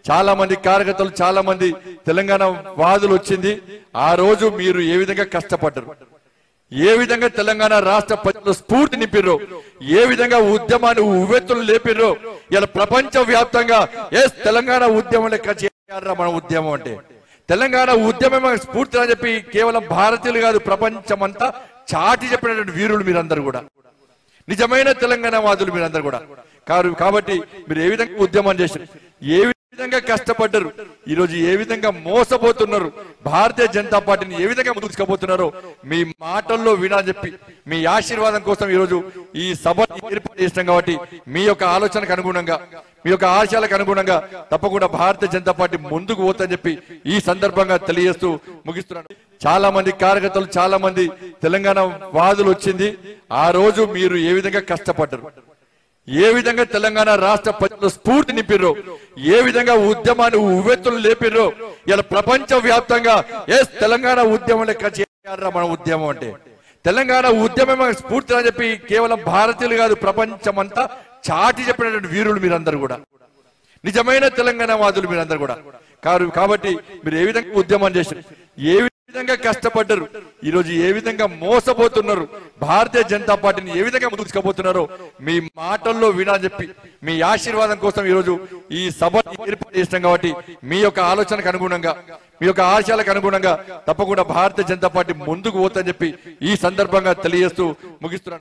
చాలా మంది కార్యకర్తలు చాలా మంది తెలంగాణ వాదులు వచ్చింది ఆ రోజు మీరు ఏ విధంగా కష్టపడ్డారు ఏ విధంగా తెలంగాణ రాష్ట్ర ప్రజలు స్ఫూర్తి నింపిర్రో ఏ విధంగా ఉద్యమాన్ని ఉవ్వెత్తులు లేపిర్రో ఇలా ప్రపంచ వ్యాప్తంగా ఎస్ తెలంగాణ ఉద్యమం లెక్క చేయాలరా మన ఉద్యమం అంటే తెలంగాణ ఉద్యమం స్ఫూర్తి అని చెప్పి కేవలం భారతీయులు కాదు ప్రపంచమంతా చాటి చెప్పినటువంటి వీరులు మీరందరూ కూడా నిజమైన తెలంగాణ వాదులు మీరందరూ కూడా కారు కాబట్టి మీరు ఏ విధంగా ఉద్యమం చేశారు ఏ విధంగా కష్టపడ్డారు ఈ రోజు ఏ విధంగా మోసపోతున్నారు భారతీయ జనతా పార్టీని ఏ విధంగా ముందుకు తీసుకుపోతున్నారో మీ మాటల్లో వినా చెప్పి మీ ఆశీర్వాదం కోసం ఈ రోజు ఈ సభ ఏర్పాటు చేసినాం కాబట్టి మీ యొక్క ఆలోచనకు అనుగుణంగా మీ యొక్క ఆశయాలకు అనుగుణంగా తప్పకుండా భారతీయ జనతా పార్టీ ముందుకు పోతుందని చెప్పి ఈ సందర్భంగా తెలియజేస్తూ ముగిస్తున్నాను చాలా మంది కార్యకర్తలు చాలా మంది తెలంగాణ వాదులు వచ్చింది ఆ రోజు మీరు ఏ విధంగా కష్టపడ్డారు ఏ విధంగా తెలంగాణ రాష్ట్ర ప్రజలు స్ఫూర్తి నింపిర్రో ఏ విధంగా ఉద్యమాన్ని ఉవ్వెత్తులు లేపిర్రో ఇలా ప్రపంచ వ్యాప్తంగా ఎస్ తెలంగాణ ఉద్యమం లెక్క చేయాలరా మన ఉద్యమం అంటే తెలంగాణ ఉద్యమం స్ఫూర్తి అని చెప్పి కేవలం భారతీయులు కాదు ప్రపంచమంతా చాటి చెప్పినటువంటి వీరులు మీరందరూ కూడా నిజమైన తెలంగాణ వాదులు మీరందరూ కూడా కారు కాబట్టి మీరు ఏ విధంగా ఉద్యమం చేశారు ఏ విధంగా కష్టపడ్డారు ఈ రోజు ఏ విధంగా మోసపోతున్నారు భారతీయ జనతా పార్టీని ఏ విధంగా ముందుకు తీసుకుపోతున్నారో మీ మాటల్లో వినా చెప్పి మీ ఆశీర్వాదం కోసం ఈ రోజు ఈ సభ ఏర్పాటు చేసినాం కాబట్టి మీ యొక్క ఆలోచనకు అనుగుణంగా మీ యొక్క ఆశయాలకు అనుగుణంగా తప్పకుండా భారతీయ జనతా పార్టీ ముందుకు పోతుందని చెప్పి ఈ సందర్భంగా తెలియజేస్తూ ముగిస్తున్నాను